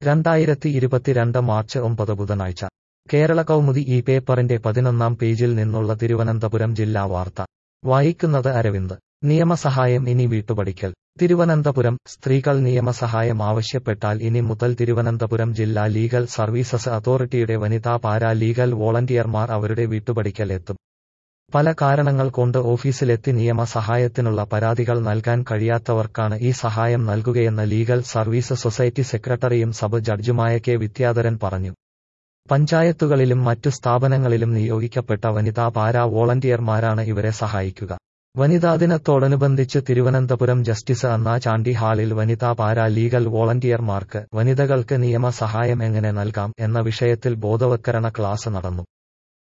രണ്ടായിരത്തി ഇരുപത്തിരണ്ട് മാർച്ച് ഒമ്പത് ബുധനാഴ്ച കേരള കൗമുദി ഈ പേപ്പറിന്റെ പതിനൊന്നാം പേജിൽ നിന്നുള്ള തിരുവനന്തപുരം ജില്ലാ വാർത്ത വായിക്കുന്നത് അരവിന്ദ് നിയമസഹായം ഇനി വീട്ടുപടിക്കൽ തിരുവനന്തപുരം സ്ത്രീകൾ നിയമസഹായം ആവശ്യപ്പെട്ടാൽ ഇനി മുതൽ തിരുവനന്തപുരം ജില്ലാ ലീഗൽ സർവീസസ് അതോറിറ്റിയുടെ വനിതാ പാരാ ലീഗൽ വോളണ്ടിയർമാർ അവരുടെ വീട്ടുപടിക്കൽ എത്തും പല കാരണങ്ങൾ കൊണ്ട് ഓഫീസിലെത്തി നിയമ സഹായത്തിനുള്ള പരാതികൾ നൽകാൻ കഴിയാത്തവർക്കാണ് ഈ സഹായം നൽകുകയെന്ന് ലീഗൽ സർവീസ് സൊസൈറ്റി സെക്രട്ടറിയും സബ് ജഡ്ജുമായ കെ വിദ്യാധരൻ പറഞ്ഞു പഞ്ചായത്തുകളിലും മറ്റു സ്ഥാപനങ്ങളിലും നിയോഗിക്കപ്പെട്ട വനിതാ പാരാ വോളണ്ടിയർമാരാണ് ഇവരെ സഹായിക്കുക വനിതാ ദിനത്തോടനുബന്ധിച്ച് തിരുവനന്തപുരം ജസ്റ്റിസ് അന്നാ ചാണ്ടി ഹാളിൽ വനിതാ പാരാ ലീഗൽ വോളണ്ടിയർമാർക്ക് വനിതകൾക്ക് നിയമ സഹായം എങ്ങനെ നൽകാം എന്ന വിഷയത്തിൽ ബോധവത്കരണ ക്ലാസ് നടന്നു